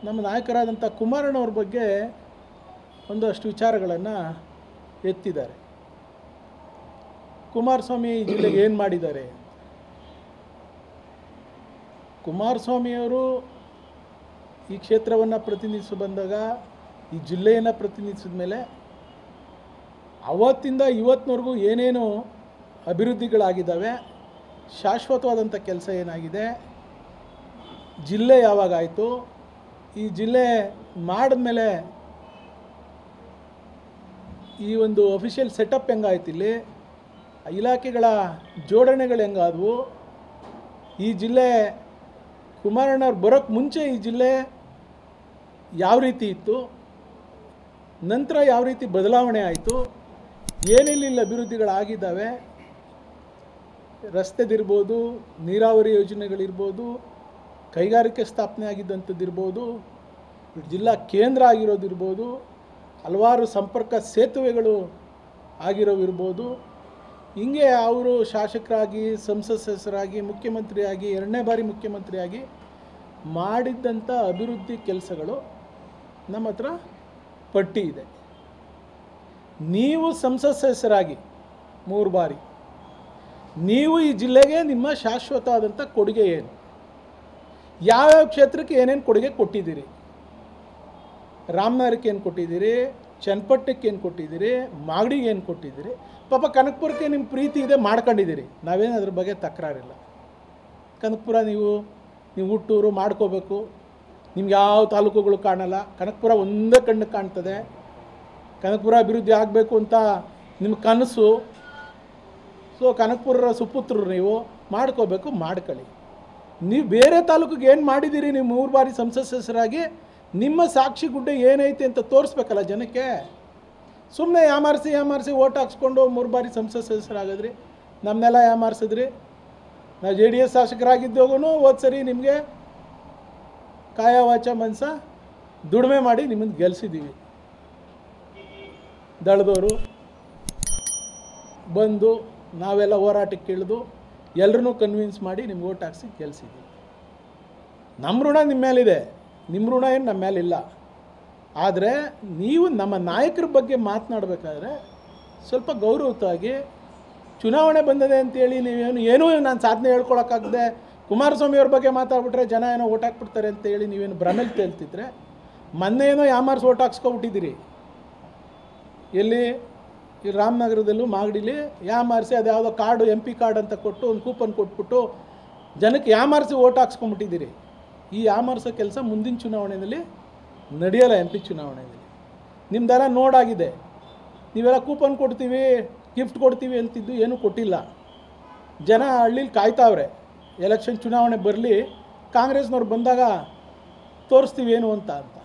ನಮ್ಮ ನಾಯಕರಾದಂಥ ಕುಮಾರಣ್ಣವ್ರ ಬಗ್ಗೆ ಒಂದಷ್ಟು ವಿಚಾರಗಳನ್ನು ಎತ್ತಿದ್ದಾರೆ ಕುಮಾರಸ್ವಾಮಿ ಈ ಜಿಲ್ಲೆಗೆ ಏನು ಮಾಡಿದ್ದಾರೆ ಕುಮಾರಸ್ವಾಮಿಯವರು ಈ ಕ್ಷೇತ್ರವನ್ನು ಪ್ರತಿನಿಧಿಸಿ ಬಂದಾಗ ಈ ಜಿಲ್ಲೆಯನ್ನು ಪ್ರತಿನಿಧಿಸಿದ ಮೇಲೆ ಅವತ್ತಿಂದ ಇವತ್ತಿನವರೆಗೂ ಏನೇನು ಅಭಿವೃದ್ಧಿಗಳಾಗಿದ್ದಾವೆ ಶಾಶ್ವತವಾದಂಥ ಕೆಲಸ ಏನಾಗಿದೆ ಜಿಲ್ಲೆ ಯಾವಾಗಾಯಿತು ಈ ಜಿಲ್ಲೆ ಮಾಡಿದ್ಮೇಲೆ ಈ ಒಂದು ಅಫಿಷಿಯಲ್ ಸೆಟಪ್ ಹೆಂಗಾಯ್ತು ಇಲ್ಲಿ ಆ ಇಲಾಖೆಗಳ ಜೋಡಣೆಗಳು ಹೆಂಗಾದವು ಈ ಜಿಲ್ಲೆ ಕುಮಾರಣ್ಣವ್ರು ಬರೋಕ್ಕೆ ಮುಂಚೆ ಈ ಜಿಲ್ಲೆ ಯಾವ ರೀತಿ ಇತ್ತು ನಂತರ ಯಾವ ರೀತಿ ಬದಲಾವಣೆ ಆಯಿತು ಏನೆಲ್ಲಿ ಅಭಿವೃದ್ಧಿಗಳಾಗಿದ್ದಾವೆ ರಸ್ತೆದಿರ್ಬೋದು ನೀರಾವರಿ ಯೋಜನೆಗಳಿರ್ಬೋದು ಕೈಗಾರಿಕೆ ಸ್ಥಾಪನೆ ಆಗಿದ್ದಂಥದ್ದಿರ್ಬೋದು ಜಿಲ್ಲಾ ಕೇಂದ್ರ ಆಗಿರೋದಿರ್ಬೋದು ಹಲವಾರು ಸಂಪರ್ಕ ಸೇತುವೆಗಳು ಆಗಿರೋವಿರ್ಬೋದು ಹಿಂಗೆ ಅವರು ಶಾಸಕರಾಗಿ ಸಂಸತ್ ಸದಸ್ಯರಾಗಿ ಮುಖ್ಯಮಂತ್ರಿಯಾಗಿ ಎರಡನೇ ಬಾರಿ ಮುಖ್ಯಮಂತ್ರಿಯಾಗಿ ಮಾಡಿದ್ದಂಥ ಅಭಿವೃದ್ಧಿ ಕೆಲಸಗಳು ನಮ್ಮ ಹತ್ರ ಪಟ್ಟಿ ಇದೆ ನೀವು ಸಂಸತ್ ಸದಸ್ಯರಾಗಿ ಮೂರು ಬಾರಿ ನೀವು ಈ ಜಿಲ್ಲೆಗೆ ನಿಮ್ಮ ಶಾಶ್ವತವಾದಂಥ ಕೊಡುಗೆ ಏನು ಯಾವ್ಯಾವ ಕ್ಷೇತ್ರಕ್ಕೆ ಏನೇನು ಕೊಡುಗೆ ಕೊಟ್ಟಿದ್ದೀರಿ ರಾಮನಗರಕ್ಕೆ ಏನು ಕೊಟ್ಟಿದ್ದೀರಿ ಚನ್ನಪಟ್ಟಣಕ್ಕೆ ಏನು ಕೊಟ್ಟಿದ್ದೀರಿ ಮಾಗಡಿಗೆ ಏನು ಕೊಟ್ಟಿದ್ದೀರಿ ಪಾಪ ಕನಕಪುರಕ್ಕೆ ನಿಮ್ಮ ಪ್ರೀತಿ ಇದೆ ಮಾಡ್ಕೊಂಡಿದ್ದೀರಿ ನಾವೇನು ಅದ್ರ ಬಗ್ಗೆ ತಕರಾರಿಲ್ಲ ಕನಕಪುರ ನೀವು ನೀವು ಹುಟ್ಟೂರು ಮಾಡ್ಕೋಬೇಕು ನಿಮ್ಗೆ ಯಾವ ತಾಲೂಕುಗಳು ಕಾಣಲ್ಲ ಕನಕಪುರ ಒಂದೇ ಕಣ್ಣು ಕಾಣ್ತದೆ ಕನಕಪುರ ಅಭಿವೃದ್ಧಿ ಆಗಬೇಕು ಅಂತ ನಿಮ್ಮ ಕನಸು ಸೊ ಕನಕಪುರ ಸುಪುತ್ರರು ನೀವು ಮಾಡ್ಕೋಬೇಕು ಮಾಡ್ಕೊಳ್ಳಿ ನೀವು ಬೇರೆ ತಾಲೂಕಿಗೆ ಏನು ಮಾಡಿದ್ದೀರಿ ನೀವು ಮೂರು ಬಾರಿ ಸಂಸತ್ ಸದಸ್ಯರಾಗಿ ನಿಮ್ಮ ಸಾಕ್ಷಿ ಗುಡ್ಡೆ ಏನೈತೆ ಅಂತ ತೋರಿಸ್ಬೇಕಲ್ಲ ಜನಕ್ಕೆ ಸುಮ್ಮನೆ ಯಾಮಾರಿಸಿ ಯಾಮಾರಿಸಿ ಓಟ್ ಹಾಕ್ಸ್ಕೊಂಡು ಮೂರು ಬಾರಿ ಸಂಸತ್ ಸದಸ್ಯರಾಗಿದ್ರಿ ನಮ್ಮನ್ನೆಲ್ಲ ಯಾಮಾರಿಸಿದ್ರಿ ನಾವು ಜೆ ಡಿ ಎಸ್ ಶಾಸಕರಾಗಿದ್ದೋಗೂ ಹೋದ ಸರಿ ನಿಮಗೆ ಕಾಯ ವಾಚ ಮನಸ ದುಡಿಮೆ ಮಾಡಿ ನಿಮ್ಮನ್ನು ಗೆಲ್ಸಿದ್ದೀವಿ ದಳದವರು ಬಂದು ನಾವೆಲ್ಲ ಹೋರಾಟಕ್ಕೆ ಇಳಿದು ಎಲ್ಲರನ್ನೂ ಕನ್ವಿನ್ಸ್ ಮಾಡಿ ನಿಮ್ಗೆ ಓಟ್ ಹಾಕ್ಸಿ ಗೆಲ್ಸಿದ್ದೀವಿ ನಮ್ಮ ಋಣ ನಿಮ್ಮ ಮೇಲಿದೆ ನಿಮ್ಮ ಋಣ ಏನು ನಮ್ಮ ಮೇಲಿಲ್ಲ ಆದರೆ ನೀವು ನಮ್ಮ ನಾಯಕರ ಬಗ್ಗೆ ಮಾತನಾಡಬೇಕಾದ್ರೆ ಸ್ವಲ್ಪ ಗೌರವಯುತವಾಗಿ ಚುನಾವಣೆ ಬಂದಿದೆ ಅಂತೇಳಿ ನೀವೇನು ಏನೂ ನಾನು ಸಾಧನೆ ಹೇಳ್ಕೊಳಕ್ಕಾಗದೆ ಕುಮಾರಸ್ವಾಮಿ ಅವ್ರ ಬಗ್ಗೆ ಮಾತಾಡ್ಬಿಟ್ರೆ ಜನ ಏನೋ ಓಟ್ ಹಾಕ್ಬಿಡ್ತಾರೆ ಅಂತೇಳಿ ನೀವೇನು ಭ್ರಮೆಲ್ ತೇಲ್ತಿದ್ರೆ ಮೊನ್ನೆ ಏನೋ ಯಾಮಾರ್ಸ್ ಓಟ್ ಹಾಕ್ಸ್ಕೊಬಿಟ್ಟಿದ್ದೀರಿ ಎಲ್ಲಿ ಈ ರಾಮನಗರದಲ್ಲೂ ಮಾಗಡಿಲಿ ಯಾಮಾರಿಸಿ ಅದು ಯಾವುದೋ ಕಾರ್ಡು ಎಂ ಪಿ ಕಾರ್ಡ್ ಅಂತ ಕೊಟ್ಟು ಒಂದು ಕೂಪನ್ ಕೊಟ್ಬಿಟ್ಟು ಜನಕ್ಕೆ ಯಾಮಾರಿಸಿ ಓಟ್ ಹಾಕ್ಸ್ಕೊಂಬಿಟ್ಟಿದ್ದೀರಿ ಈ ಯಾಮಾರಿಸೋ ಕೆಲಸ ಮುಂದಿನ ಚುನಾವಣೆಯಲ್ಲಿ ನಡೆಯಲ್ಲ ಎಂ ಪಿ ಚುನಾವಣೆಯಲ್ಲಿ ನಿಮ್ದೆಲ್ಲ ನೋಡಾಗಿದೆ ನೀವೆಲ್ಲ ಕೂಪನ್ ಕೊಡ್ತೀವಿ ಗಿಫ್ಟ್ ಕೊಡ್ತೀವಿ ಅಂತಿದ್ದು ಏನೂ ಕೊಟ್ಟಿಲ್ಲ ಜನ ಹಳ್ಳೀಲಿ ಕಾಯ್ತಾವ್ರೆ ಎಲೆಕ್ಷನ್ ಚುನಾವಣೆ ಬರಲಿ ಕಾಂಗ್ರೆಸ್ನವ್ರು ಬಂದಾಗ ತೋರಿಸ್ತೀವಿ ಏನು ಅಂತ ಅಂತ